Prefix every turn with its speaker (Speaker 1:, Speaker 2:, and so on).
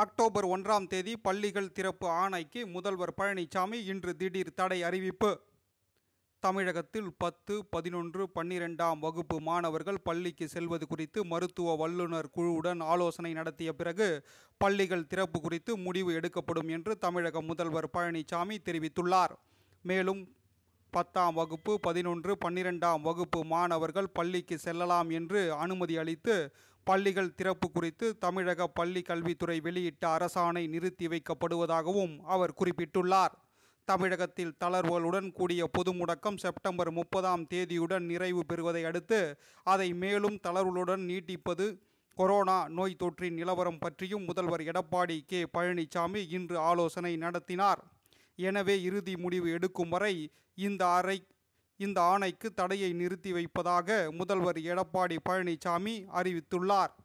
Speaker 1: October ஒன்றாம் தேதி பள்ளிகள் திறப்பு ஆணைக்கு முதல்வர் பழனிசாமி இன்று திடீர் தடை அறிவிப்பு தமிழகத்தில் பத்து பதினொன்று பன்னிரெண்டாம் வகுப்பு மாணவர்கள் பள்ளிக்கு செல்வது குறித்து மருத்துவ வல்லுநர் குழுவுடன் ஆலோசனை நடத்திய பிறகு பள்ளிகள் திறப்பு குறித்து முடிவு எடுக்கப்படும் என்று தமிழக முதல்வர் பழனிசாமி தெரிவித்துள்ளார் மேலும் பத்தாம் வகுப்பு பதினொன்று பன்னிரெண்டாம் வகுப்பு மாணவர்கள் பள்ளிக்கு செல்லலாம் என்று அனுமதி அளித்து பள்ளிகள் திறப்பு குறித்து தமிழக பள்ளி கல்வித்துறை வெளியிட்ட அரசாணை நிறுத்தி வைக்கப்படுவதாகவும் அவர் குறிப்பிட்டுள்ளார் தமிழகத்தில் தளர்வுகளுடன் கூடிய பொது முடக்கம் செப்டம்பர் முப்பதாம் தேதியுடன் நிறைவு பெறுவதை அடுத்து அதை மேலும் தளர்வுகளுடன் நீட்டிப்பது கொரோனா நோய் தொற்றின் நிலவரம் பற்றியும் முதல்வர் எடப்பாடி கே பழனிசாமி இன்று ஆலோசனை நடத்தினார் எனவே இறுதி முடிவு எடுக்கும் வரை இந்த அறை இந்த ஆணைக்கு தடையை நிறுத்தி வைப்பதாக முதல்வர் எடப்பாடி பழனிசாமி அறிவித்துள்ளார்